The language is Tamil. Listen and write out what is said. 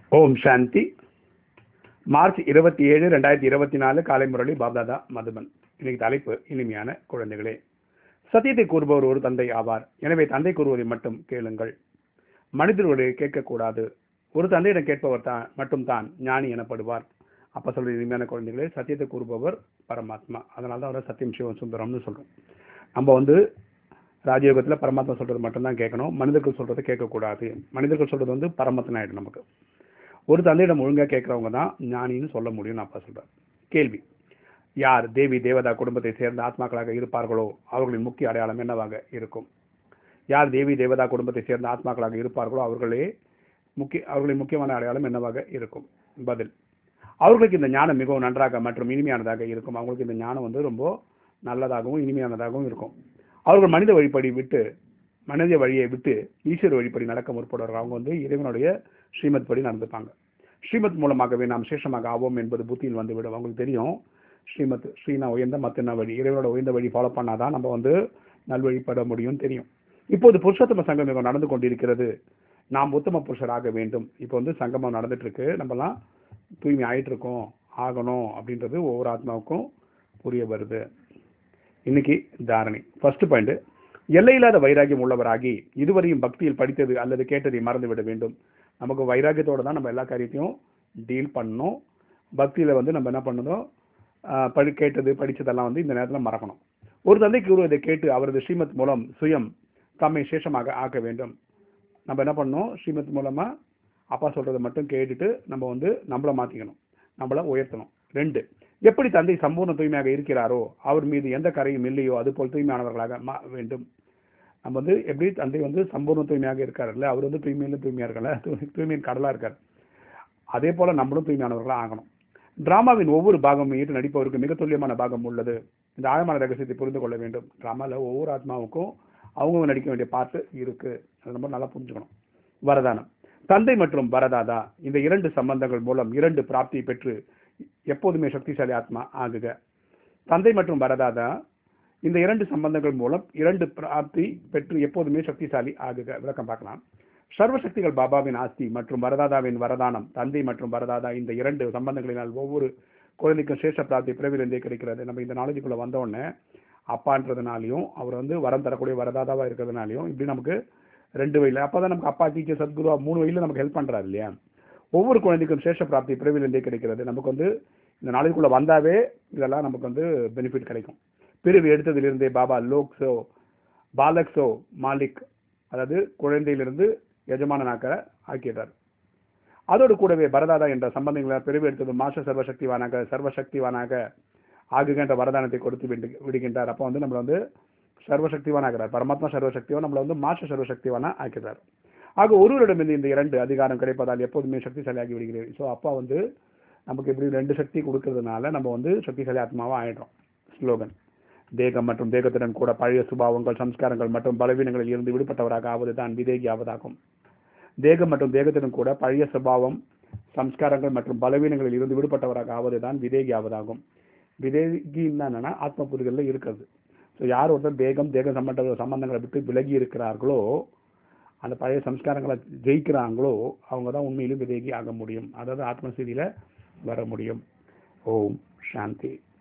ஓம் சாந்தி மார்ச் இருபத்தி ஏழு ரெண்டாயிரத்தி இருபத்தி நாலு காலை முரளி பாப்தாதா மதுபன் இன்னைக்கு தலைப்பு இனிமையான குழந்தைகளே சத்தியத்தை கூறுபவர் ஒரு தந்தை ஆவார் எனவே தந்தை கூறுவதை மட்டும் கேளுங்கள் மனிதர்களோடு கேட்கக்கூடாது ஒரு தந்தையிடம் கேட்பவர் தான் மட்டும் தான் ஞானி எனப்படுவார் அப்ப சொல்ற இனிமையான குழந்தைகளே சத்தியத்தை கூறுபவர் பரமாத்மா அதனால தான் அவரை சத்தியம் சிவம் சுந்தரம்னு சொல்றோம் நம்ம வந்து ராஜயோகத்தில் பரமாத்மா சொல்றது மட்டும்தான் கேட்கணும் மனிதர்கள் சொல்றதை கேட்கக்கூடாது மனிதர்கள் சொல்றது வந்து பரமத்தன் ஆயிடும் நமக்கு ஒரு தந்தையிடம் ஒழுங்கா கேட்கறவங்க தான் ஞானின்னு சொல்ல முடியும்னு அப்பா சொல்றார் கேள்வி யார் தேவி தேவதா குடும்பத்தை சேர்ந்த ஆத்மாக்களாக இருப்பார்களோ அவர்களின் முக்கிய அடையாளம் என்னவாக இருக்கும் யார் தேவி தேவதா குடும்பத்தை சேர்ந்த ஆத்மாக்களாக இருப்பார்களோ அவர்களே முக்கிய அவர்களின் முக்கியமான அடையாளம் என்னவாக இருக்கும் பதில் அவர்களுக்கு இந்த ஞானம் மிகவும் நன்றாக மற்றும் இனிமையானதாக இருக்கும் அவங்களுக்கு இந்த ஞானம் வந்து ரொம்ப நல்லதாகவும் இனிமையானதாகவும் இருக்கும் அவர்கள் மனித வழிப்படி விட்டு மனித வழியை விட்டு ஈஸ்வர வழிப்படி நடக்க முற்படுவார்கள் அவங்க வந்து இறைவனுடைய ஸ்ரீமத் படி நடந்துப்பாங்க ஸ்ரீமத் மூலமாகவே நாம் சேஷமாக ஆவோம் என்பது புத்தியில் வந்துவிடும் அவங்களுக்கு தெரியும் ஸ்ரீமத் ஸ்ரீனா உயர்ந்த மத்தின வழி இறைவனோட உயர்ந்த வழி ஃபாலோ பண்ணாதான் நம்ம வந்து நல்வழிப்பட முடியும் தெரியும் இப்போது புருஷோத்தம சங்கமம் நடந்து கொண்டிருக்கிறது நாம் உத்தம புருஷராக வேண்டும் இப்போ வந்து சங்கமம் நடந்துட்டு இருக்கு நம்மலாம் தூய்மை ஆயிட்டு இருக்கோம் ஆகணும் அப்படின்றது ஒவ்வொரு ஆத்மாவுக்கும் புரிய வருது இன்னைக்கு தாரணை ஃபர்ஸ்ட் பாயிண்ட் எல்லையில்லாத வைராகியம் உள்ளவராகி இதுவரையும் பக்தியில் படித்தது அல்லது கேட்டதை மறந்துவிட வேண்டும் நமக்கு வைராகியத்தோட தான் நம்ம எல்லா காரியத்தையும் டீல் பண்ணணும் பக்தியில வந்து நம்ம என்ன பண்ணணும் ஆஹ் படி கேட்டது படிச்சதெல்லாம் வந்து இந்த நேரத்தில் மறக்கணும் ஒரு தந்தை கூறுவதை கேட்டு அவரது ஸ்ரீமத் மூலம் சுயம் தம்மை சேஷமாக ஆக்க வேண்டும் நம்ம என்ன பண்ணணும் ஸ்ரீமத் மூலமா அப்பா சொல்றதை மட்டும் கேட்டுட்டு நம்ம வந்து நம்மள மாத்திக்கணும் நம்மள உயர்த்தணும் ரெண்டு எப்படி தந்தை சம்பூர்ண தூய்மையாக இருக்கிறாரோ அவர் மீது எந்த கரையும் இல்லையோ அது போல் தூய்மையானவர்களாக மா- வேண்டும் நம்ம வந்து எப்படி தந்தை வந்து சம்பூர்ண தூய்மையாக இருக்காருல்ல அவர் வந்து தூய்மையில தூய்மையா இருக்கல தூய்மையின் கடலா இருக்கார் அதே போல நம்மளும் தூய்மையானவர்களா ஆகணும் டிராமாவின் ஒவ்வொரு பாகமும் ஈட்டு நடிப்பவருக்கு மிக துல்லியமான பாகம் உள்ளது இந்த ஆழமான ரகசியத்தை புரிந்து கொள்ள வேண்டும் டிராமால ஒவ்வொரு ஆத்மாவுக்கும் அவங்கவுங்க நடிக்க வேண்டிய பாட்டு இருக்கு அதை நம்ம நல்லா புரிஞ்சுக்கணும் வரதானம் தந்தை மற்றும் வரதாதா இந்த இரண்டு சம்பந்தங்கள் மூலம் இரண்டு பிராப்தியை பெற்று எப்போதுமே சக்திசாலி ஆத்மா ஆகுக தந்தை மற்றும் வரதாதா இந்த இரண்டு சம்பந்தங்கள் மூலம் இரண்டு பிராப்தி பெற்று எப்போதுமே சக்திசாலி ஆகுக விளக்கம் பார்க்கலாம் சர்வசக்திகள் பாபாவின் ஆஸ்தி மற்றும் வரதாதாவின் வரதானம் தந்தை மற்றும் வரதாதா இந்த இரண்டு சம்பந்தங்களினால் ஒவ்வொரு குழந்தைக்கும் சேஷ பிராப்தி பிறவிலிருந்தே கிடைக்கிறது நம்ம இந்த நாலேஜுக்குள்ள வந்த உடனே அப்பான்றதுனாலையும் அவர் வந்து வரம் தரக்கூடிய வரதாதாவா இருக்கிறதுனாலையும் இப்படி நமக்கு ரெண்டு வழியில அப்பதான் நமக்கு அப்பா டீச்சர் சத்குருவா மூணு வழியில நமக்கு ஹெல்ப் பண்றாரு இல்லையா ஒவ்வொரு குழந்தைக்கும் சேஷ பிராப்தி பிறவிலிருந்தே கிடைக்கிறது நமக்கு வந்து இந்த நாளைக்குள்ள வந்தாவே இதெல்லாம் நமக்கு வந்து பெனிஃபிட் கிடைக்கும் பிரிவு எடுத்ததிலிருந்தே பாபா லோக்ஸோ பாலக்ஸோ மாலிக் அதாவது குழந்தையிலிருந்து எஜமானனாக்க ஆக்கிட்டார் அதோடு கூடவே பரதாதா என்ற சம்பந்தங்களை பிரிவு எடுத்தது மாஷ சர்வசக்திவானாக சர்வசக்திவானாக ஆகுகின்ற வரதானத்தை கொடுத்து விடு- விடுகின்றார் அப்போ வந்து நம்மளை வந்து சர்வசக்திவானாகிறார் பரமாத்மா சர்வசக்திவா நம்மளை வந்து மாஷ சர்வசக்திவானா ஆக்கிறார் ஆக ஒருவரிடமிருந்து இந்த இரண்டு அதிகாரம் கிடைப்பதால் எப்போதுமே சக்திசாலியாகி விடுகிறது ஸோ அப்பா வந்து நமக்கு இப்படி ரெண்டு சக்தி கொடுக்கறதுனால நம்ம வந்து சக்திசாலி ஆத்மாவா ஆயிடுறோம் ஸ்லோகன் தேகம் மற்றும் தேகத்துடன் கூட பழைய சுபாவங்கள் சம்ஸ்காரங்கள் மற்றும் பலவீனங்களில் இருந்து விடுபட்டவராக ஆவது தான் விதேகி ஆவதாகும் தேகம் மற்றும் தேகத்துடன் கூட பழைய சுபாவம் சம்ஸ்காரங்கள் மற்றும் பலவீனங்களில் இருந்து விடுபட்டவராக ஆவது தான் விதேகி ஆவதாகும் விதேகின்னா என்னன்னா ஆத்ம புரிதல்ல இருக்கிறது ஸோ யார் ஒருத்தர் தேகம் தேக சம்பந்த சம்பந்தங்களை விட்டு விலகி இருக்கிறார்களோ அந்த பழைய சம்ஸ்காரங்களை ஜெயிக்கிறாங்களோ அவங்க தான் உண்மையிலும் விதேகி ஆக முடியும் அதாவது ஆத்மசீதியில வர முடியும் ஓம் சாந்தி